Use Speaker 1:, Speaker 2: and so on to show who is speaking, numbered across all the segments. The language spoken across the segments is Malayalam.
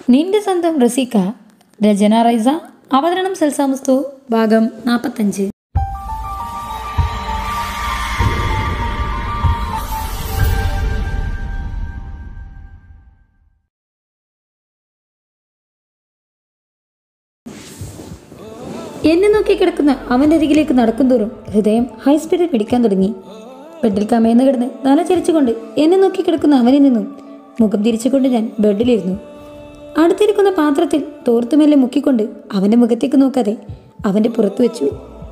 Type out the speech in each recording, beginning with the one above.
Speaker 1: നിന്റെ സ്വന്തം റസീക്ക രചന റൈസ അവതരണം സൽസാമസ്തു ഭാഗം നാൽപ്പത്തഞ്ച് എന്നെ നോക്കി കിടക്കുന്ന അവൻ്റെ അരികിലേക്ക് നടക്കും തോറും ഹൃദയം ഹൈ സ്പീഡിൽ പിടിക്കാൻ തുടങ്ങി ബെഡിൽ കമയന്ന് കിടന്ന് തല ചരിച്ചുകൊണ്ട് എന്നെ നോക്കി കിടക്കുന്ന അവനിൽ നിന്നും മുഖം തിരിച്ചുകൊണ്ട് ഞാൻ ബെഡിലിരുന്നു അടുത്തിരിക്കുന്ന പാത്രത്തിൽ തോർത്തുമെല്ലെ മുക്കിക്കൊണ്ട് അവൻ്റെ മുഖത്തേക്ക് നോക്കാതെ അവൻ്റെ പുറത്ത് വെച്ചു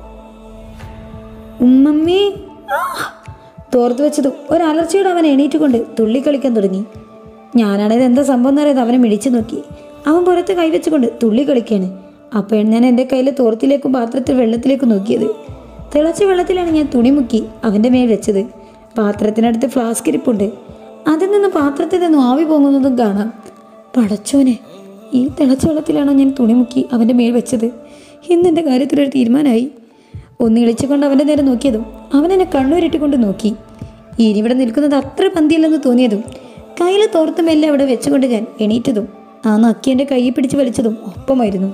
Speaker 1: ഉമ്മമ്മേ ആ! തോർത്ത് വെച്ചതും ഒരു അലർച്ചയോടെ അവൻ എണീറ്റുകൊണ്ട് തുള്ളി കളിക്കാൻ തുടങ്ങി ഞാനാണത് എന്താ സംഭവം എന്നറിയാതെ അവനെ മിടിച്ചു നോക്കി അവൻ പുറത്ത് കൈവച്ചുകൊണ്ട് തുള്ളി കളിക്കാണ് അപ്പോഴാണ് ഞാൻ എൻ്റെ കയ്യിൽ തോർത്തിലേക്കും പാത്രത്തിൽ വെള്ളത്തിലേക്കും നോക്കിയത് തിളച്ച വെള്ളത്തിലാണ് ഞാൻ തുണി മുക്കി അവൻ്റെ മേൽ വെച്ചത് പാത്രത്തിനടുത്ത് ഫ്ലാസ്ക് ഇരിപ്പുണ്ട് അതിൽ നിന്ന് പാത്രത്തിൽ നിന്നും ആവി പൊങ്ങുന്നതും കാണാം പടച്ചോനെ ഈ തിളച്ച വെള്ളത്തിലാണോ ഞാൻ തുണി മുക്കി അവൻ്റെ മേൽ വെച്ചത് ഇന്നെൻ്റെ കാര്യത്തിലൊരു തീരുമാനമായി ഒന്ന് ഇളിച്ചുകൊണ്ട് അവൻ്റെ നേരെ നോക്കിയതും അവൻ എന്നെ കണ്ണൂരിട്ടുകൊണ്ട് നോക്കി ഇനി ഇവിടെ നിൽക്കുന്നത് അത്ര പന്തിയല്ലെന്ന് തോന്നിയതും കയ്യിൽ തോർത്ത് മെല്ലെ അവിടെ വെച്ചുകൊണ്ട് ഞാൻ എണീറ്റതും ആ നക്കി എൻ്റെ കൈ പിടിച്ച് വലിച്ചതും ഒപ്പമായിരുന്നു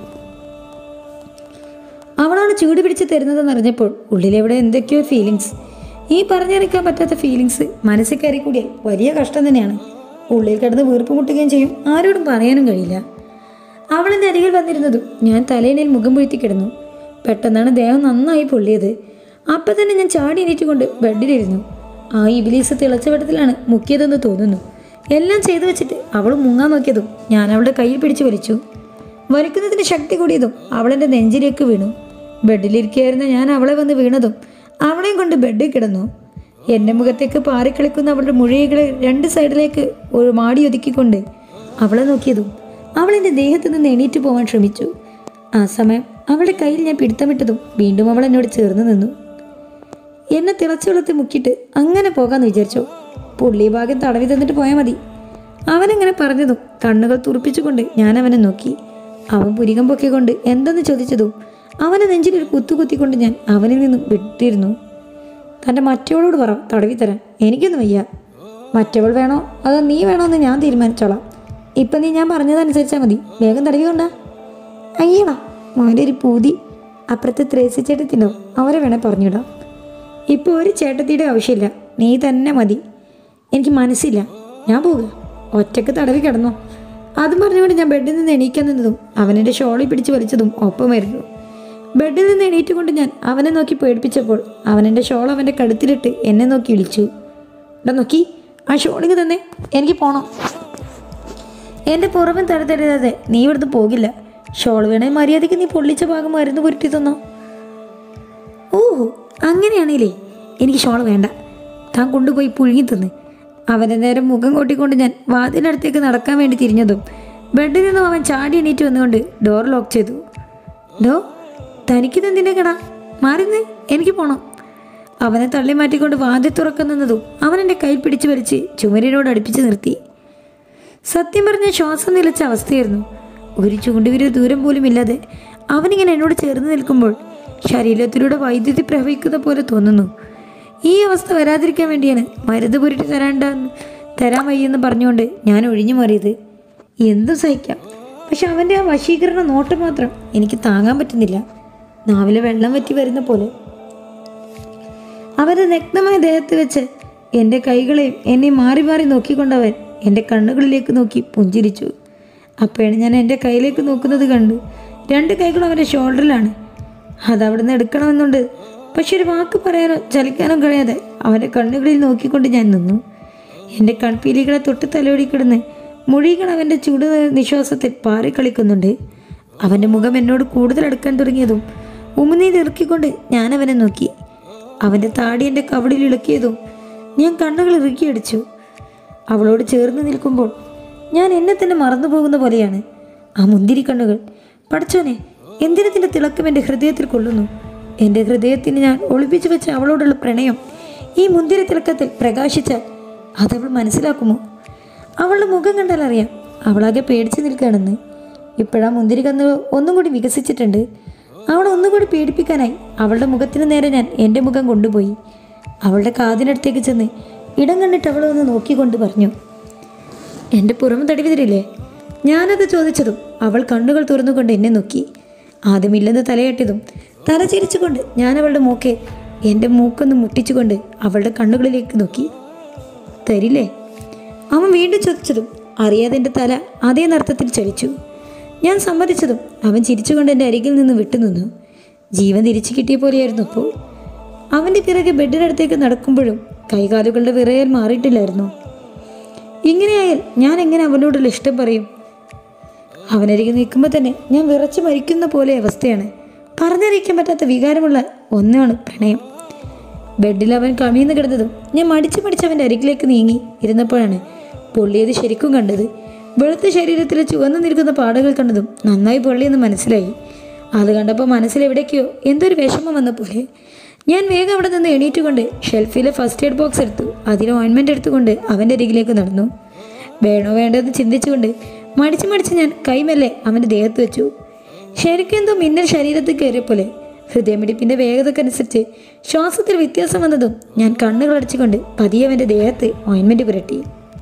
Speaker 1: അവളാണ് ചൂട് പിടിച്ച് തരുന്നതെന്ന് അറിഞ്ഞപ്പോൾ ഉള്ളിലെവിടെ എന്തൊക്കെയോ ഫീലിങ്സ് ഈ പറഞ്ഞറിയിക്കാൻ പറ്റാത്ത ഫീലിങ്സ് മനസ്സിൽ കയറി കൂടിയാൽ വലിയ കഷ്ടം തന്നെയാണ് ഉള്ളിൽ കിടന്ന് വീർപ്പ് മുട്ടുകയും ചെയ്യും ആരോടും പറയാനും കഴിയില്ല അവളെൻ്റെ അരികിൽ വന്നിരുന്നതും ഞാൻ തലേനയിൽ മുഖം പൊഴുത്തി കിടന്നു പെട്ടെന്നാണ് ദേഹം നന്നായി പൊള്ളിയത് അപ്പം തന്നെ ഞാൻ ചാടി എണീറ്റുകൊണ്ട് ബെഡിലിരുന്നു ആ ഇബിലീസ് തിളച്ച വെള്ളത്തിലാണ് മുക്കിയതെന്ന് തോന്നുന്നു എല്ലാം ചെയ്തു വെച്ചിട്ട് അവൾ മുങ്ങാൻ നോക്കിയതും ഞാൻ അവളുടെ കയ്യിൽ പിടിച്ച് വലിച്ചു വലിക്കുന്നതിന് ശക്തി കൂടിയതും അവളെൻ്റെ നെഞ്ചിലേക്ക് വീണു ബെഡിലിരിക്കുകയായിരുന്ന ഞാൻ അവളെ വന്ന് വീണതും അവളെയും കൊണ്ട് ബെഡിൽ കിടന്നു എൻ്റെ മുഖത്തേക്ക് പാറിക്കളിക്കുന്ന അവളുടെ മുഴികളെ രണ്ട് സൈഡിലേക്ക് ഒരു മാടി ഒതുക്കിക്കൊണ്ട് അവളെ നോക്കിയതും അവൾ എൻ്റെ ദേഹത്ത് നിന്ന് എണീറ്റ് പോകാൻ ശ്രമിച്ചു ആ സമയം അവളുടെ കയ്യിൽ ഞാൻ പിടുത്തമിട്ടതും വീണ്ടും അവൾ എന്നോട് ചേർന്ന് നിന്നു എന്നെ തിളച്ച വെള്ളത്തിൽ മുക്കിയിട്ട് അങ്ങനെ പോകാമെന്ന് വിചാരിച്ചു പുള്ളി ഭാഗം തടവി തന്നിട്ട് പോയാൽ മതി അവനങ്ങനെ പറഞ്ഞതും കണ്ണുകൾ തുറപ്പിച്ചുകൊണ്ട് ഞാൻ അവനെ നോക്കി അവൻ പുരികം പൊക്കിക്കൊണ്ട് എന്തെന്ന് ചോദിച്ചതും അവനെ നെഞ്ചിലൊരു കുത്തു കുത്തിക്കൊണ്ട് ഞാൻ അവനിൽ നിന്നും വിട്ടിരുന്നു തൻ്റെ മറ്റവളോട് പറ തടവി തരാൻ എനിക്കൊന്നും വയ്യ മറ്റവൾ വേണോ അതോ നീ വേണോ എന്ന് ഞാൻ തീരുമാനിച്ചോളാം ഇപ്പം നീ ഞാൻ പറഞ്ഞതനുസരിച്ചാൽ മതി വേഗം തടവി കൊണ്ടാ അയ്യടാ മോൻ്റെ ഒരു പൂതി അപ്പുറത്തെ ത്രേസി ചേട്ടത്തിനോ അവരെ വേണേൽ പറഞ്ഞിടാം ഇപ്പോൾ ഒരു ചേട്ടത്തിയുടെ ആവശ്യമില്ല നീ തന്നെ മതി എനിക്ക് മനസ്സില്ല ഞാൻ പോവുക ഒറ്റക്ക് തടവി കിടന്നോ അതും പറഞ്ഞുകൊണ്ട് ഞാൻ ബെഡിൽ നിന്ന് എണീക്കാൻ നിന്നതും അവനെൻ്റെ ഷോളിൽ പിടിച്ച് വലിച്ചതും ഒപ്പമായിരുന്നു ബെഡിൽ നിന്ന് എണീറ്റുകൊണ്ട് ഞാൻ അവനെ നോക്കി പേടിപ്പിച്ചപ്പോൾ അവനെൻ്റെ ഷോൾ അവൻ്റെ കഴുത്തിലിട്ട് എന്നെ നോക്കി വിളിച്ചു എടാ നോക്കി ആ ഷോളിങ് തന്നെ എനിക്ക് പോണം എൻ്റെ പുറമെ തടുത്തരുതാതെ നീ ഇവിടുന്ന് പോകില്ല ഷോൾ വേണേ മര്യാദയ്ക്ക് നീ പൊള്ളിച്ച ഭാഗം മരുന്ന് പുരട്ടി തന്നോ ഓഹോ അങ്ങനെയാണേലേ എനിക്ക് ഷോൾ വേണ്ട താൻ കൊണ്ടുപോയി പുഴുങ്ങി തന്ന് അവൻ്റെ നേരെ മുഖം കൊട്ടിക്കൊണ്ട് ഞാൻ വാതിലടുത്തേക്ക് നടക്കാൻ വേണ്ടി തിരിഞ്ഞതും ബെഡിൽ നിന്നും അവൻ ചാടി എണീറ്റ് വന്നുകൊണ്ട് ഡോർ ലോക്ക് ചെയ്തു ഡോ തനിക്കിതെന്തിൻ്റെ കടാ മാറിന്ന് എനിക്ക് പോണം അവനെ തള്ളി മാറ്റിക്കൊണ്ട് വാതിൽ തുറക്കുന്നതും അവൻ എൻ്റെ കൈ പിടിച്ചു വലിച്ച് ചുമരിനോട് അടുപ്പിച്ച് നിർത്തി സത്യം പറഞ്ഞ ശ്വാസം നിലച്ച അവസ്ഥയായിരുന്നു ഒരു ചൂണ്ടുവിരൽ ദൂരം പോലും ഇല്ലാതെ അവനിങ്ങനെ എന്നോട് ചേർന്ന് നിൽക്കുമ്പോൾ ശരീരത്തിലൂടെ വൈദ്യുതി പ്രവഹിക്കുന്ന പോലെ തോന്നുന്നു ഈ അവസ്ഥ വരാതിരിക്കാൻ വേണ്ടിയാണ് മരുന്ന് പുരട്ടി തരാണ്ട തരാൻ വയ്യെന്ന് പറഞ്ഞുകൊണ്ട് ഞാൻ ഒഴിഞ്ഞു മാറിയത് എന്തും സഹിക്കാം പക്ഷെ അവൻ്റെ ആ വശീകരണ നോട്ടം മാത്രം എനിക്ക് താങ്ങാൻ പറ്റുന്നില്ല നാവിലെ വെള്ളം വറ്റി വരുന്ന പോലെ അവൻ്റെ നഗ്നമായ ദേഹത്ത് വെച്ച് എൻ്റെ കൈകളെയും എന്നെ മാറി മാറി നോക്കിക്കൊണ്ടവൻ എൻ്റെ കണ്ണുകളിലേക്ക് നോക്കി പുഞ്ചിരിച്ചു അപ്പോഴാണ് ഞാൻ എൻ്റെ കയ്യിലേക്ക് നോക്കുന്നത് കണ്ടു രണ്ട് കൈകളും അവൻ്റെ ഷോൾഡറിലാണ് അത് അവിടുന്ന് എടുക്കണമെന്നുണ്ട് പക്ഷെ ഒരു വാക്ക് പറയാനോ ചലിക്കാനോ കഴിയാതെ അവൻ്റെ കണ്ണുകളിൽ നോക്കിക്കൊണ്ട് ഞാൻ നിന്നു എൻ്റെ കൺപീലികളെ തൊട്ട് തലോടി കിടന്ന് മുഴികൾ അവൻ്റെ ചൂട് നിശ്വാസത്തിൽ പാറിക്കളിക്കുന്നുണ്ട് അവൻ്റെ മുഖം എന്നോട് കൂടുതൽ അടുക്കാൻ തുടങ്ങിയതും ഉമിനീർ ഇറക്കിക്കൊണ്ട് ഞാൻ അവനെ നോക്കി അവൻ്റെ താടി എൻ്റെ കവളിൽ ഇളക്കിയതും ഞാൻ കണ്ണുകൾ ഇറുക്കിയടിച്ചു അവളോട് ചേർന്ന് നിൽക്കുമ്പോൾ ഞാൻ എന്നെ തന്നെ മറന്നു പോകുന്ന പോലെയാണ് ആ മുന്തിരി കണ്ണുകൾ പഠിച്ചോനെ എന്തിനത്തിൻ്റെ തിളക്കം എൻ്റെ ഹൃദയത്തിൽ കൊള്ളുന്നു എൻ്റെ ഹൃദയത്തിന് ഞാൻ ഒളിപ്പിച്ചു വെച്ച അവളോടുള്ള പ്രണയം ഈ മുന്തിരി തിളക്കത്തിൽ പ്രകാശിച്ചാൽ അതവൾ മനസ്സിലാക്കുമോ അവളുടെ മുഖം കണ്ടാൽ അറിയാം അവളാകെ പേടിച്ച് നിൽക്കുകയാണെന്ന് ഇപ്പോഴാ മുന്തിരി കന്ന് ഒന്നും കൂടി വികസിച്ചിട്ടുണ്ട് അവളെ ഒന്നുകൂടി പേടിപ്പിക്കാനായി അവളുടെ മുഖത്തിന് നേരെ ഞാൻ എൻ്റെ മുഖം കൊണ്ടുപോയി അവളുടെ കാതിനടുത്തേക്ക് ചെന്ന് ഇടം കണ്ടിട്ട് അവളെ ഒന്ന് നോക്കിക്കൊണ്ട് പറഞ്ഞു എൻ്റെ പുറമെ തടവി തരില്ലേ ഞാനത് ചോദിച്ചതും അവൾ കണ്ണുകൾ തുറന്നുകൊണ്ട് എന്നെ നോക്കി ആദ്യമില്ലെന്ന് തലയാട്ടിയതും തല ചിരിച്ചുകൊണ്ട് ഞാൻ അവളുടെ മൂക്കെ എൻ്റെ മൂക്കൊന്ന് മുട്ടിച്ചുകൊണ്ട് അവളുടെ കണ്ണുകളിലേക്ക് നോക്കി തരില്ലേ അവൻ വീണ്ടും ചോദിച്ചതും അറിയാതെ എൻ്റെ തല അതേ നർത്തത്തിൽ ചലിച്ചു ഞാൻ സമ്മതിച്ചതും അവൻ ചിരിച്ചുകൊണ്ട് എൻ്റെ അരികിൽ നിന്ന് വിട്ടുനിന്നു ജീവൻ തിരിച്ചു കിട്ടിയ പോലെയായിരുന്നു അപ്പോൾ അവൻ്റെ പിറകെ ബെഡിനടുത്തേക്ക് നടക്കുമ്പോഴും കൈകാലുകളുടെ വിറയൽ മാറിയിട്ടില്ലായിരുന്നു ഇങ്ങനെയായാൽ ഞാൻ എങ്ങനെ അവനോടുള്ള ഇഷ്ടം പറയും അവനരികെ നിൽക്കുമ്പോൾ തന്നെ ഞാൻ വിറച്ചു മരിക്കുന്ന പോലെ അവസ്ഥയാണ് പറഞ്ഞറിയിക്കാൻ പറ്റാത്ത വികാരമുള്ള ഒന്നാണ് പ്രണയം ബെഡിൽ അവൻ കമിഴ്ന്ന് കിടന്നതും ഞാൻ മടിച്ചു മടിച്ച് അവൻ്റെ അരികിലേക്ക് നീങ്ങി ഇരുന്നപ്പോഴാണ് പൊള്ളിയത് ശരിക്കും കണ്ടത് വെളുത്ത ശരീരത്തിൽ ചുവന്നു നിൽക്കുന്ന പാടുകൾ കണ്ടതും നന്നായി പൊള്ളിയെന്ന് മനസ്സിലായി അത് കണ്ടപ്പോൾ മനസ്സിലെവിടേക്കോ എന്തൊരു വിഷമം വന്ന പോലെ ഞാൻ വേഗം അവിടെ നിന്ന് എണീറ്റുകൊണ്ട് ഷെൽഫിലെ ഫസ്റ്റ് എയ്ഡ് ബോക്സ് എടുത്തു അതിൽ ഓയിൻമെൻ്റ് എടുത്തുകൊണ്ട് അവൻ്റെ അരികിലേക്ക് നടന്നു വേണോ വേണ്ടതെന്ന് ചിന്തിച്ചുകൊണ്ട് മടിച്ച് മടിച്ച് ഞാൻ കൈമെല്ലെ അവൻ്റെ ദേഹത്ത് വെച്ചു ശരിക്കും എന്തോ മിന്നൽ ശരീരത്തിൽ കയറിയ പോലെ ഹൃദയമിടിപ്പിൻ്റെ വേഗതക്കനുസരിച്ച് ശ്വാസത്തിൽ വ്യത്യാസം വന്നതും ഞാൻ കണ്ണുകൾ അടച്ചുകൊണ്ട് പതിയെ അവൻ്റെ ദേഹത്ത് ഓയിൻമെൻറ്റ് പുരട്ടി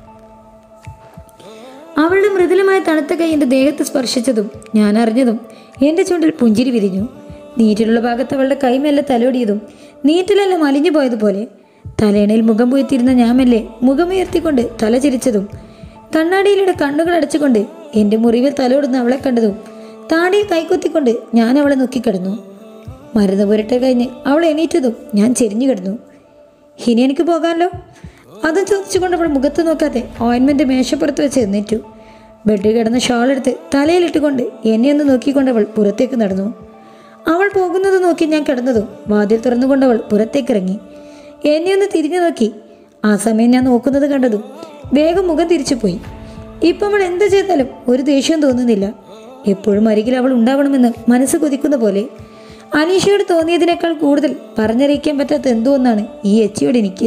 Speaker 1: അവളുടെ മൃദുലമായ തണുത്ത കൈ എൻ്റെ ദേഹത്ത് സ്പർശിച്ചതും ഞാൻ അറിഞ്ഞതും എൻ്റെ ചുണ്ടിൽ പുഞ്ചിരി വിരിഞ്ഞു നീറ്റിലുള്ള ഭാഗത്ത് അവളുടെ കൈ മെല്ലെ തലോടിയതും നീറ്റിലെല്ലാം അലിഞ്ഞു പോയതുപോലെ തലേണയിൽ മുഖം പൂത്തിരുന്ന ഞാൻ മെല്ലെ മുഖമുയർത്തിക്കൊണ്ട് തല ചിരിച്ചതും കണ്ണാടിയിലൂടെ കണ്ണുകൾ അടച്ചുകൊണ്ട് എൻ്റെ മുറിവിൽ തലോടുന്ന അവളെ കണ്ടതും താടിയിൽ കൈക്കുത്തിക്കൊണ്ട് ഞാൻ അവളെ നോക്കിക്കിടന്നു മരുന്ന് പുരട്ടെ കഴിഞ്ഞ് അവൾ എണീറ്റതും ഞാൻ ചെരിഞ്ഞു കിടന്നു ഇനി എനിക്ക് പോകാമല്ലോ അതും ചോദിച്ചുകൊണ്ട് അവൾ മുഖത്ത് നോക്കാതെ ഓയിൻമെൻ്റ് മേശപ്പുറത്ത് വെച്ച് എഴുന്നേറ്റു ബെഡിൽ കിടന്ന ഷാൾ എടുത്ത് തലയിലിട്ടുകൊണ്ട് എന്നെ ഒന്ന് നോക്കിക്കൊണ്ട് അവൾ പുറത്തേക്ക് നടന്നു അവൾ പോകുന്നത് നോക്കി ഞാൻ കിടന്നതും വാതിൽ തുറന്നുകൊണ്ട് അവൾ പുറത്തേക്കിറങ്ങി എന്നെ ഒന്ന് തിരിഞ്ഞു നോക്കി ആ സമയം ഞാൻ നോക്കുന്നത് കണ്ടതും വേഗം മുഖം തിരിച്ചു പോയി ഇപ്പം അവൾ എന്ത് ചെയ്താലും ഒരു ദേഷ്യം തോന്നുന്നില്ല എപ്പോഴും അരികിൽ അവൾ ഉണ്ടാവണമെന്ന് മനസ്സ് കൊതിക്കുന്ന പോലെ അനീഷയോട് തോന്നിയതിനേക്കാൾ കൂടുതൽ പറഞ്ഞറിയിക്കാൻ പറ്റാത്ത എന്തോ ഒന്നാണ് ഈ എച്ചിയോട് എനിക്ക്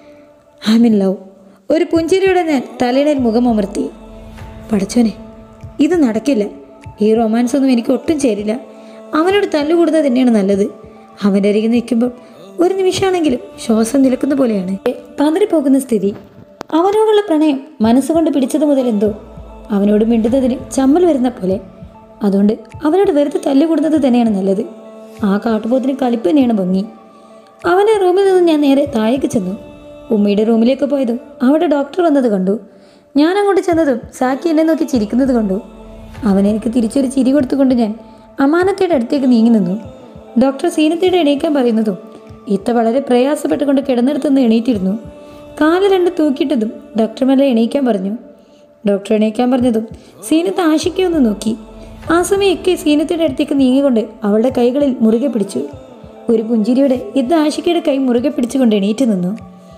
Speaker 1: ഐ മീൻ ലവ് ഒരു പുഞ്ചിരിയോടെ ഞാൻ തലയിണയിൽ മുഖം അമർത്തി പഠിച്ചോനെ ഇത് നടക്കില്ല ഈ റൊമാൻസ് ഒന്നും എനിക്ക് ഒട്ടും ചേരില്ല അവനോട് തല്ലുകൂടുന്നത് തന്നെയാണ് നല്ലത് അവൻ്റെ അരികിൽ നിൽക്കുമ്പോൾ ഒരു നിമിഷമാണെങ്കിലും ശ്വാസം നിലക്കുന്ന പോലെയാണ് പതറിപ്പോകുന്ന സ്ഥിതി അവനോടുള്ള പ്രണയം മനസ്സുകൊണ്ട് പിടിച്ചത് മുതൽ എന്തോ അവനോട് മിണ്ടുന്നതിന് ചമ്മൽ വരുന്ന പോലെ അതുകൊണ്ട് അവനോട് വെറുതെ തല്ലുകൂടുന്നത് തന്നെയാണ് നല്ലത് ആ കാട്ടുപോത്തിന് കളിപ്പ് തന്നെയാണ് ഭംഗി അവൻ്റെ റൂമിൽ നിന്ന് ഞാൻ നേരെ താഴേക്ക് ചെന്നു ഉമ്മയുടെ റൂമിലേക്ക് പോയതും അവിടെ ഡോക്ടർ വന്നത് കണ്ടു ഞാൻ അങ്ങോട്ട് ചെന്നതും സാക്കി എന്നെ നോക്കി ചിരിക്കുന്നത് കണ്ടു അവൻ എനിക്ക് തിരിച്ചൊരു ചിരി കൊടുത്തുകൊണ്ട് ഞാൻ അമാനത്തയുടെ അടുത്തേക്ക് നീങ്ങി നിന്നു ഡോക്ടർ സീനത്തയുടെ എണീക്കാൻ പറയുന്നതും ഇത്ത വളരെ പ്രയാസപ്പെട്ടുകൊണ്ട് കിടന്നിടത്തുനിന്ന് എണീറ്റിരുന്നു കാല് രണ്ട് തൂക്കിയിട്ടതും ഡോക്ടർ മെല്ലെ എണീക്കാൻ പറഞ്ഞു ഡോക്ടർ എണീക്കാൻ പറഞ്ഞതും സീനത്ത് ആശിക്കൊന്ന് നോക്കി ആ സമയം ഒക്കെ സീനത്തയുടെ അടുത്തേക്ക് നീങ്ങിക്കൊണ്ട് അവളുടെ കൈകളിൽ മുറുകെ പിടിച്ചു ഒരു പുഞ്ചിരിയുടെ ഇത് ആശിക്കയുടെ കൈ മുറുകെ പിടിച്ചുകൊണ്ട് എണീറ്റ് നിന്നു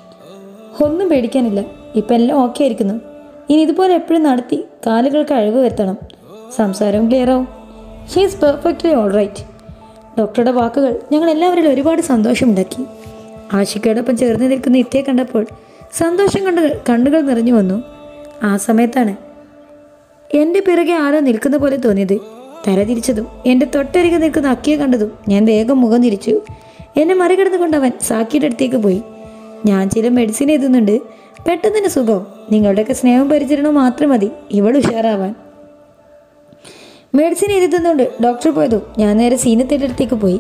Speaker 1: ഒന്നും പേടിക്കാനില്ല ഇപ്പം എല്ലാം ഓക്കെ ആയിരിക്കുന്നു ഇനി ഇതുപോലെ എപ്പോഴും നടത്തി കാലുകൾക്ക് അഴിവ് വരുത്തണം സംസാരവും ക്ലിയർ ആവും she is perfectly all right ഡോക്ടറുടെ വാക്കുകൾ ഞങ്ങൾ എല്ലാവരിലും ഒരുപാട് സന്തോഷമുണ്ടാക്കി ആശിക്കയോടൊപ്പം ചേർന്ന് നിൽക്കുന്ന ഇത്തയെ കണ്ടപ്പോൾ സന്തോഷം കണ്ട് കണ്ണുകൾ നിറഞ്ഞു വന്നു ആ സമയത്താണ് എൻ്റെ പിറകെ ആരോ നിൽക്കുന്ന പോലെ തോന്നിയത് തല തിരിച്ചതും എൻ്റെ തൊട്ടരികെ നിൽക്കുന്ന അക്കിയെ കണ്ടതും ഞാൻ വേഗം മുഖം തിരിച്ചു എന്നെ മറികടന്നുകൊണ്ട് അവൻ സാക്കിയുടെ അടുത്തേക്ക് പോയി ഞാൻ ചില മെഡിസിൻ എഴുതുന്നുണ്ട് പെട്ടെന്ന് തന്നെ സുഖവും നിങ്ങളുടെയൊക്കെ സ്നേഹം പരിചരണവും മാത്രം മതി ഇവൾ ഉഷാറാവാൻ മെഡിസിൻ എഴുതുന്നുണ്ട് ഡോക്ടർ പോയതും ഞാൻ നേരെ സീനത്തിൻ്റെ അടുത്തേക്ക് പോയി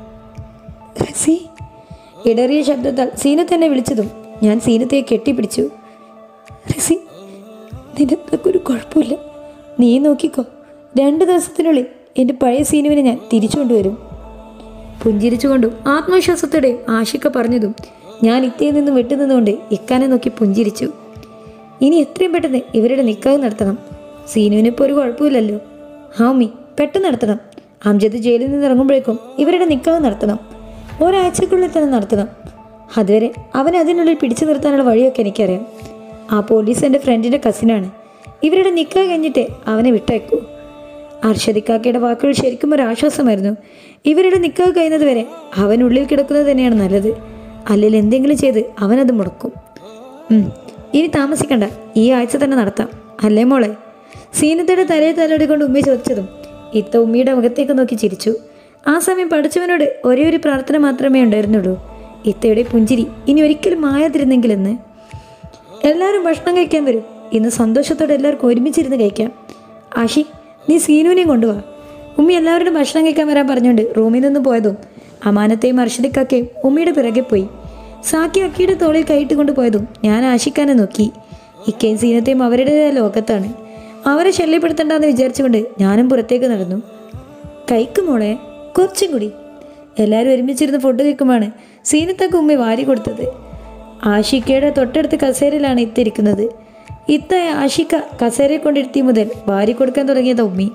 Speaker 1: റസി ഇടറിയ ശബ്ദത്താൽ സീനത്ത് എന്നെ വിളിച്ചതും ഞാൻ സീനത്തെ കെട്ടിപ്പിടിച്ചു റസി നിനക്കൊക്കെ ഒരു കുഴപ്പമില്ല നീ നോക്കിക്കോ രണ്ട് ദിവസത്തിനുള്ളിൽ എൻ്റെ പഴയ സീനുവിനെ ഞാൻ തിരിച്ചു കൊണ്ടുവരും പുഞ്ചിരിച്ചുകൊണ്ടും ആത്മവിശ്വാസത്തോടെയും ആഷിക്ക പറഞ്ഞതും ഞാൻ ഇത്തയിൽ നിന്ന് വിട്ടുനിന്നുകൊണ്ട് ഇക്കാനെ നോക്കി പുഞ്ചിരിച്ചു ഇനി എത്രയും പെട്ടെന്ന് ഇവരുടെ നിക്കാവ് നടത്തണം സീനുവിന് ഇപ്പോൾ ഒരു കുഴപ്പമില്ലല്ലോ ഹാമി പെട്ടെന്ന് നടത്തണം അംജദ് ജയിലിൽ നിന്ന് ഇറങ്ങുമ്പോഴേക്കും ഇവരുടെ നിക്കാവ് നടത്തണം ഒരാഴ്ചക്കുള്ളിൽ തന്നെ നടത്തണം അതുവരെ അവനെ അതിനുള്ളിൽ പിടിച്ചു നിർത്താനുള്ള വഴിയൊക്കെ എനിക്കറിയാം ആ പോലീസ് എൻ്റെ ഫ്രണ്ടിൻ്റെ കസിനാണ് ഇവരുടെ നിക്കാവ് കഴിഞ്ഞിട്ട് അവനെ വിട്ടേക്കൂ അർഷദിക്കാക്കയുടെ വാക്കുകൾ ശരിക്കും ഒരു ആശ്വാസമായിരുന്നു ഇവരുടെ നിക്കാവ് കഴിയുന്നത് വരെ അവൻ ഉള്ളിൽ കിടക്കുന്നത് തന്നെയാണ് നല്ലത് അല്ലെങ്കിൽ എന്തെങ്കിലും ചെയ്ത് അവനത് മുടക്കും ഉം, ഇനി താമസിക്കണ്ട ഈ ആഴ്ച തന്നെ നടത്താം അല്ലേ മോളെ സീനത്തയുടെ തലയെ തലോടി കൊണ്ട് ഉമ്മി ചോദിച്ചതും ഇത്ത ഉമ്മിയുടെ മുഖത്തേക്ക് നോക്കി ചിരിച്ചു ആ സമയം പഠിച്ചവനോട് ഒരേ ഒരു പ്രാർത്ഥന മാത്രമേ ഉണ്ടായിരുന്നുള്ളൂ ഇത്തയുടെ പുഞ്ചിരി ഇനി ഒരിക്കലും മായാതിരുന്നെങ്കിലെന്ന് എല്ലാവരും ഭക്ഷണം കഴിക്കാൻ വരും ഇന്ന് സന്തോഷത്തോടെ എല്ലാവർക്കും ഒരുമിച്ചിരുന്ന് കഴിക്കാം ആഷി നീ സീനുവിനെയും കൊണ്ടുവാ ഉമ്മി എല്ലാവരുടെയും ഭക്ഷണം കഴിക്കാൻ വരാൻ പറഞ്ഞുകൊണ്ട് റൂമിൽ നിന്ന് പോയതും അമാനത്തെയും അർഷദിക്കൊക്കെയും ഉമ്മിയുടെ പിറകെ പോയി സാക്കി അക്കിയുടെ തോളിൽ കൈയിട്ട് കൊണ്ടുപോയതും ഞാൻ ആശിക്കാനെ നോക്കി ഇക്കയും സീനത്തെയും അവരുടേതായ ലോകത്താണ് അവരെ ശല്യപ്പെടുത്തണ്ടെന്ന് വിചാരിച്ചുകൊണ്ട് ഞാനും പുറത്തേക്ക് നടന്നു കൈക്ക് മോളെ കുറച്ചും കൂടി എല്ലാവരും ഒരുമിച്ചിരുന്ന് ഫുഡ് കഴിക്കുമ്പോഴാണ് സീനത്തൊക്കെ ഉമ്മി വാരി കൊടുത്തത് ആഷിക്കയുടെ തൊട്ടടുത്ത് കസേരയിലാണ് ഇത്തിരിക്കുന്നത് ഇത്ത ആഷിക്ക കസേരയെ കൊണ്ടിരുത്തി മുതൽ വാരി കൊടുക്കാൻ തുടങ്ങിയത് ഉമ്മി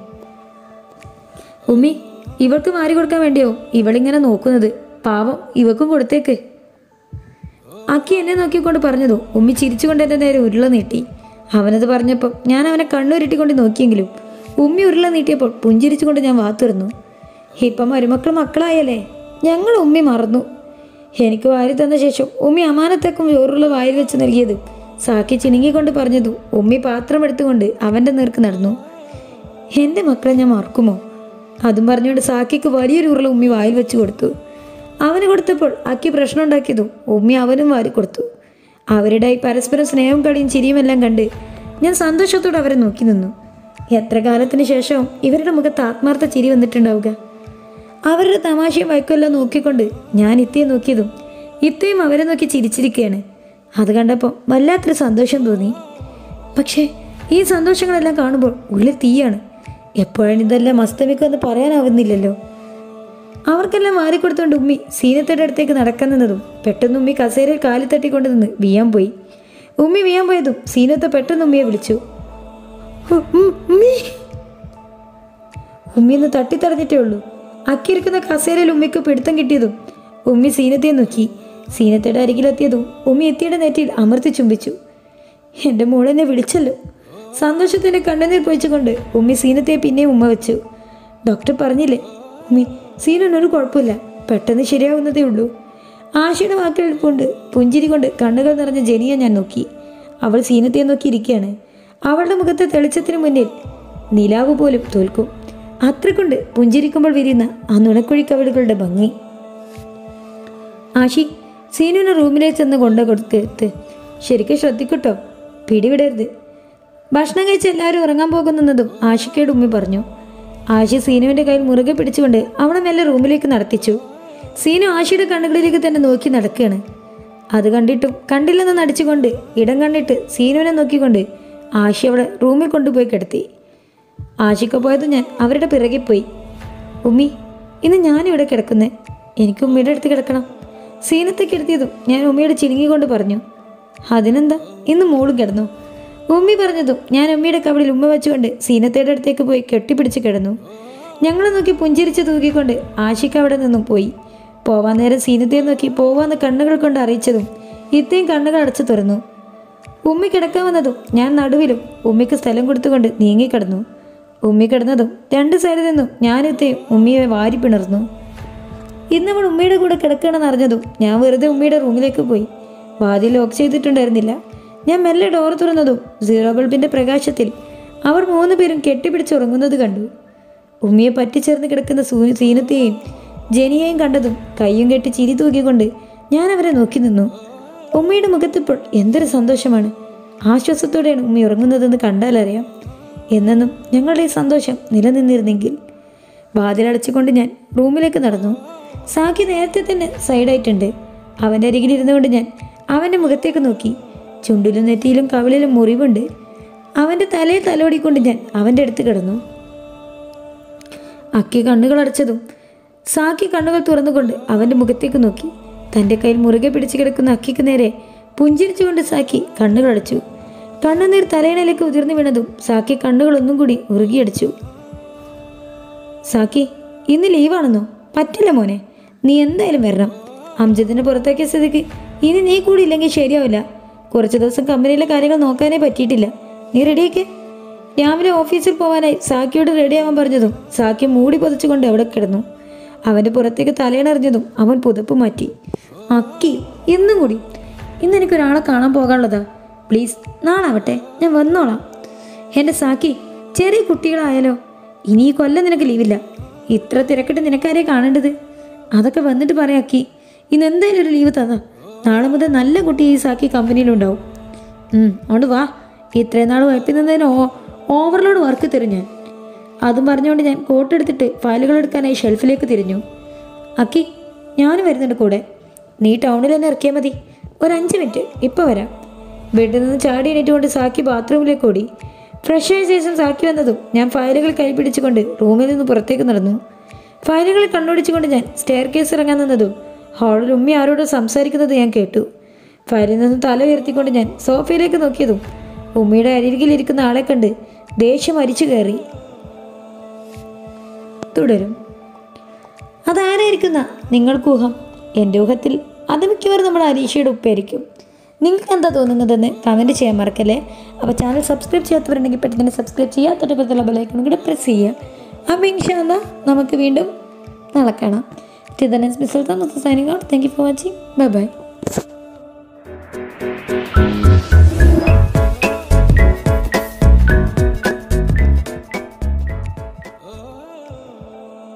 Speaker 1: ഉമ്മി ഇവൾക്ക് വാരി കൊടുക്കാൻ വേണ്ടിയോ ഇവളിങ്ങനെ നോക്കുന്നത് പാവം ഇവക്കും കൊടുത്തേക്ക് അക്കി എന്നെ നോക്കിക്കൊണ്ട് പറഞ്ഞതു ഉമ്മി ചിരിച്ചുകൊണ്ട് എൻ്റെ നേരെ ഉരുള നീട്ടി അവനത് പറഞ്ഞപ്പോൾ ഞാൻ അവനെ കണ്ണുരുട്ടിക്കൊണ്ട് നോക്കിയെങ്കിലും ഉമ്മി ഉരുള നീട്ടിയപ്പോൾ പുഞ്ചിരിച്ചുകൊണ്ട് ഞാൻ വാത്തുറന്നു ഇപ്പം മരുമക്കൾ മക്കളായല്ലേ ഞങ്ങൾ ഉമ്മി മറന്നു എനിക്ക് വാരി തന്ന ശേഷം ഉമ്മി അമാനത്തേക്കും ചോറുള്ള വായിൽ വെച്ച് നൽകിയത് സാക്കി ചിണുങ്ങിക്കൊണ്ട് പറഞ്ഞതു ഉമ്മി പാത്രം എടുത്തുകൊണ്ട് അവൻ്റെ നേർക്ക് നടന്നു എൻ്റെ മക്കളെ ഞാൻ മറക്കുമോ അതും പറഞ്ഞുകൊണ്ട് സാക്കിക്ക് വലിയൊരു ഉരുള ഉമ്മി വായിൽ വെച്ച് കൊടുത്തു അവന് കൊടുത്തപ്പോൾ അക്കി പ്രശ്നം ഉണ്ടാക്കിയതും ഉമ്മി അവനും വാരി കൊടുത്തു അവരുടെ ഈ പരസ്പരം സ്നേഹവും കളിയും ചിരിയും എല്ലാം കണ്ട് ഞാൻ സന്തോഷത്തോടെ അവരെ നോക്കി നിന്നു എത്ര കാലത്തിന് ശേഷവും ഇവരുടെ മുഖത്ത് ആത്മാർത്ഥ ചിരി വന്നിട്ടുണ്ടാവുക അവരുടെ തമാശയും വഴക്കുമെല്ലാം നോക്കിക്കൊണ്ട് ഞാൻ ഇത്തയെ നോക്കിയതും ഇത്തയും അവരെ നോക്കി ചിരിച്ചിരിക്കുകയാണ് അത് കണ്ടപ്പോൾ വല്ലാത്തൊരു സന്തോഷം തോന്നി പക്ഷേ ഈ സന്തോഷങ്ങളെല്ലാം കാണുമ്പോൾ ഉള്ളിൽ തീയാണ് എപ്പോഴാണ് ഇതെല്ലാം അസ്തമിക്കുമെന്ന് പറയാനാവുന്നില്ലല്ലോ അവർക്കെല്ലാം മാറിക്കൊടുത്തോണ്ട് ഉമ്മി സീനത്തയുടെ അടുത്തേക്ക് നടക്കാൻ നിന്നതും പെട്ടെന്ന് ഉമ്മി കസേരയിൽ കാലി തട്ടിക്കൊണ്ട് നിന്ന് വിയാൻ പോയി ഉമ്മി വിയാൻ പോയതും സീനത്തെ പെട്ടെന്ന് ഉമ്മിയെ വിളിച്ചു ഉ- ഉം, ഉമ്മി ഉമ്മി ഒന്ന് തട്ടിത്തടഞ്ഞിട്ടേ ഉള്ളൂ അക്കിരിക്കുന്ന കസേരയിൽ ഉമ്മിക്ക് പിടുത്തം കിട്ടിയതും ഉമ്മി സീനത്തെ നോക്കി സീനത്തയുടെ അരികിലെത്തിയതും ഉമ്മി എത്തിയുടെ നെറ്റിയിൽ അമർത്തി ചുംബിച്ചു എൻ്റെ മോളെന്നെ വിളിച്ചല്ലോ സന്തോഷത്തിൻ്റെ കണ്ണുനീർ പൊഴിച്ചുകൊണ്ട് ഉമ്മി സീനത്തെ പിന്നെയും ഉമ്മ വെച്ചു ഡോക്ടർ പറഞ്ഞില്ലേ ഉമ്മി സീനൊരു കുഴപ്പമില്ല പെട്ടെന്ന് ശരിയാവുന്നതേ ഉള്ളൂ ആശയുടെ വാക്കുകൾ കൊണ്ട് പുഞ്ചിരി കൊണ്ട് കണ്ണുകൾ നിറഞ്ഞ ജനിയെ ഞാൻ നോക്കി അവൾ സീനത്തെ നോക്കി ഇരിക്കുകയാണ് അവളുടെ മുഖത്തെ തെളിച്ചത്തിന് മുന്നിൽ നിലാവ് പോലും തോൽക്കും അത്രക്കൊണ്ട് പുഞ്ചിരിക്കുമ്പോൾ വിരിയുന്ന ആ നുണക്കുഴി കവിളുകളുടെ ഭംഗി ആഷി സീനുവിനെ റൂമിലേക്ക് ചെന്ന് കൊണ്ടു കൊടുത്ത് ശരിക്കും ശ്രദ്ധിക്കട്ടോ പിടിവിടരുത് ഭക്ഷണം കഴിച്ച് എല്ലാവരും ഉറങ്ങാൻ പോകുന്നതും ആഷിക്കയുടെ ഉമ്മി പറഞ്ഞു ആഷി സീനുവിൻ്റെ കയ്യിൽ മുറുകെ പിടിച്ചുകൊണ്ട് അവളെ മെല്ലെ റൂമിലേക്ക് നടത്തിച്ചു സീനു ആഷിയുടെ കണ്ണുകളിലേക്ക് തന്നെ നോക്കി നടക്കുകയാണ് അത് കണ്ടിട്ടും കണ്ടില്ലെന്ന് നടിച്ചുകൊണ്ട് ഇടം കണ്ടിട്ട് സീനുവിനെ നോക്കിക്കൊണ്ട് ആഷി അവളെ റൂമിൽ കൊണ്ടുപോയി കിടത്തി ആഷിക്ക പോയത് ഞാൻ അവരുടെ പിറകെ പോയി ഉമ്മി ഇന്ന് ഞാനിവിടെ കിടക്കുന്നേ എനിക്ക് ഉമ്മയുടെ അടുത്ത് കിടക്കണം സീനത്തെ കിടത്തിയതും ഞാൻ ഉമ്മയോട് ചിലുങ്ങിക്കൊണ്ട് പറഞ്ഞു അതിനെന്താ ഇന്ന് മോളും കിടന്നു ഉമ്മി പറഞ്ഞതും ഞാൻ ഉമ്മയുടെ കവിളിൽ ഉമ്മ വെച്ചുകൊണ്ട് സീനത്തയുടെ അടുത്തേക്ക് പോയി കെട്ടിപ്പിടിച്ച് കിടന്നു ഞങ്ങളെ നോക്കി പുഞ്ചിരിച്ച് തൂക്കിക്കൊണ്ട് ആഷിക്ക് അവിടെ നിന്നും പോയി പോവാൻ നേരം സീനത്തെ നോക്കി പോവാന്ന് കണ്ണുകൾ കൊണ്ട് അറിയിച്ചതും ഇത്രയും കണ്ണുകൾ അടച്ചു തുറന്നു ഉമ്മി കിടക്കാൻ വന്നതും ഞാൻ നടുവിലും ഉമ്മിക്ക് സ്ഥലം കൊടുത്തുകൊണ്ട് നീങ്ങിക്കിടന്നു ഉമ്മി കിടന്നതും രണ്ട് സൈഡിൽ നിന്നും ഞാനെത്തിയും ഉമ്മിയെ വാരി പിണർന്നു ഇന്ന് അവൾ ഉമ്മയുടെ കൂടെ കിടക്കണമെന്ന് അറിഞ്ഞതും ഞാൻ വെറുതെ ഉമ്മയുടെ റൂമിലേക്ക് പോയി വാതിൽ ലോക്ക് ചെയ്തിട്ടുണ്ടായിരുന്നില്ല ഞാൻ മെല്ലെ ഡോർ തുറന്നതും സീറോ ബൾബിന്റെ പ്രകാശത്തിൽ അവർ മൂന്ന് പേരും കെട്ടിപ്പിടിച്ചുറങ്ങുന്നത് കണ്ടു ഉമ്മിയെ പറ്റിച്ചേർന്ന് കിടക്കുന്ന സൂ സീനത്തെയും ജനിയെയും കണ്ടതും കയ്യും കെട്ടി ചിരി തൂക്കിക്കൊണ്ട് ഞാൻ അവരെ നോക്കി നിന്നു ഉമ്മയുടെ മുഖത്തിപ്പോൾ എന്തൊരു സന്തോഷമാണ് ആശ്വാസത്തോടെയാണ് ഉമ്മ ഉറങ്ങുന്നതെന്ന് കണ്ടാലറിയാം എന്നെന്നും ഞങ്ങളുടെ ഈ സന്തോഷം നിലനിന്നിരുന്നെങ്കിൽ വാതിലടച്ചുകൊണ്ട് ഞാൻ റൂമിലേക്ക് നടന്നു സാക്കി നേരത്തെ തന്നെ സൈഡായിട്ടുണ്ട് അവൻ്റെ അരികിലിരുന്നുകൊണ്ട് ഞാൻ അവൻ്റെ മുഖത്തേക്ക് നോക്കി ചുണ്ടിലും നെറ്റിയിലും കവിളിലും മുറിവുണ്ട് അവൻ്റെ തലയെ തലോടിക്കൊണ്ട് ഞാൻ അവൻ്റെ അടുത്ത് കിടന്നു അക്കി കണ്ണുകൾ അടച്ചതും സാക്കി കണ്ണുകൾ തുറന്നുകൊണ്ട് അവൻ്റെ മുഖത്തേക്ക് നോക്കി തൻ്റെ കയ്യിൽ മുറുകെ പിടിച്ചു കിടക്കുന്ന അക്കിക്ക് നേരെ പുഞ്ചിരിച്ചുകൊണ്ട് സാക്കി കണ്ണുകൾ അടച്ചു കണ്ണുനീർ തലയിണയിലേക്ക് ഉതിർന്നു വീണതും സാക്കി കണ്ണുകൾ ഒന്നും കൂടി ഉറുകിയടിച്ചു സാക്കി ഇന്ന് ലീവാണെന്നോ പറ്റില്ല മോനെ നീ എന്തായാലും വരണം അംജദിനെ പുറത്താക്കിയ സ്ഥിതിക്ക് ഇനി നീ കൂടി ഇല്ലെങ്കിൽ ശരിയാവില്ല കുറച്ച് ദിവസം കമ്പനിയിലെ കാര്യങ്ങൾ നോക്കാനേ പറ്റിയിട്ടില്ല നീ റെഡിയാക്കേ രാവിലെ ഓഫീസിൽ പോകാനായി സാക്കിയോട് റെഡിയാവാൻ പറഞ്ഞതും സാക്കി മൂടി പൊതിച്ചുകൊണ്ട് അവിടെ കിടന്നു അവൻ്റെ പുറത്തേക്ക് തലയിണറിഞ്ഞതും അവൻ പുതപ്പ് മാറ്റി അക്കി ഇന്നും കൂടി ഇന്ന് എനിക്കൊരാളെ കാണാൻ പോകാനുള്ളതാ പ്ലീസ് നാളാവട്ടെ ഞാൻ വന്നോളാം എൻ്റെ സാക്കി ചെറിയ കുട്ടികളായാലോ ഇനി ഈ കൊല്ലം നിനക്ക് ലീവില്ല ഇത്ര തിരക്കിട്ട് നിനക്കാരെ കാണേണ്ടത് അതൊക്കെ വന്നിട്ട് പറയാക്കി ഇന്ന് എന്തായാലും ഒരു ലീവ് തന്നാ നാളെ മുതൽ നല്ല കുട്ടി ഈ സാക്കി കമ്പനിയിലുണ്ടാവും ഉം, അതുകൊണ്ട് വാ ഇത്രയും നാൾ വഴപ്പി നിന്നതിന് ഓ ഓവർലോഡ് വർക്ക് തരും ഞാൻ അതും പറഞ്ഞുകൊണ്ട് ഞാൻ കോട്ടെടുത്തിട്ട് ഫയലുകൾ എടുക്കാനായി ഷെൽഫിലേക്ക് തിരിഞ്ഞു അക്കി ഞാനും വരുന്നുണ്ട് കൂടെ നീ ടൗണിൽ തന്നെ ഇറക്കിയാൽ മതി ഒരു അഞ്ച് മിനിറ്റ് ഇപ്പോൾ വരാം വീട്ടിൽ നിന്ന് ചാടി എണീറ്റുകൊണ്ട് സാക്കി ബാത്റൂമിലേക്ക് ഓടി ഫ്രഷ് ആയ ശേഷം സാക്കി വന്നതും ഞാൻ ഫയലുകൾ കൈപിടിച്ചുകൊണ്ട് റൂമിൽ നിന്ന് പുറത്തേക്ക് നടന്നു ഫയലുകൾ കണ്ണോടിച്ചുകൊണ്ട് ഞാൻ സ്റ്റെയർ കേസ് ഇറങ്ങാൻ നിന്നതും ഹാളിൽ ഉമ്മി ആരോടോ സംസാരിക്കുന്നത് ഞാൻ കേട്ടു ഫയലിൽ നിന്ന് തല ഉയർത്തിക്കൊണ്ട് ഞാൻ സോഫയിലേക്ക് നോക്കിയതും ഉമ്മയുടെ അരികിലിരിക്കുന്ന ആളെ കണ്ട് ദേഷ്യം അരിച്ചു കയറി തുടരും അതാരായിരിക്കുന്ന നിങ്ങൾക്ക് ഊഹം എൻ്റെ ഊഹത്തിൽ അത് മിക്കവാറും നമ്മുടെ അരീഷയുടെ ഉപ്പായിരിക്കും നിങ്ങൾക്ക് എന്താ തോന്നുന്നതെന്ന് കമൻറ്റ് ചെയ്യാൻ മറക്കല്ലേ അപ്പോൾ ചാനൽ സബ്സ്ക്രൈബ് ചെയ്യാത്തവരുണ്ടെങ്കിൽ പെട്ടെന്ന് തന്നെ സബ്സ്ക്രൈബ് ചെയ്യുക തൊട്ടപ്പുറത്തുള്ള ബെലൈക്കൺ കൂടെ പ്രസ് ചെയ്യുക അപ്പോൾ ഇൻഷാല്ല നമുക്ക് വീണ്ടും നാളെ കാണാം ടിതനസ് മിസൽ താമസ signing out thank you for watching bye by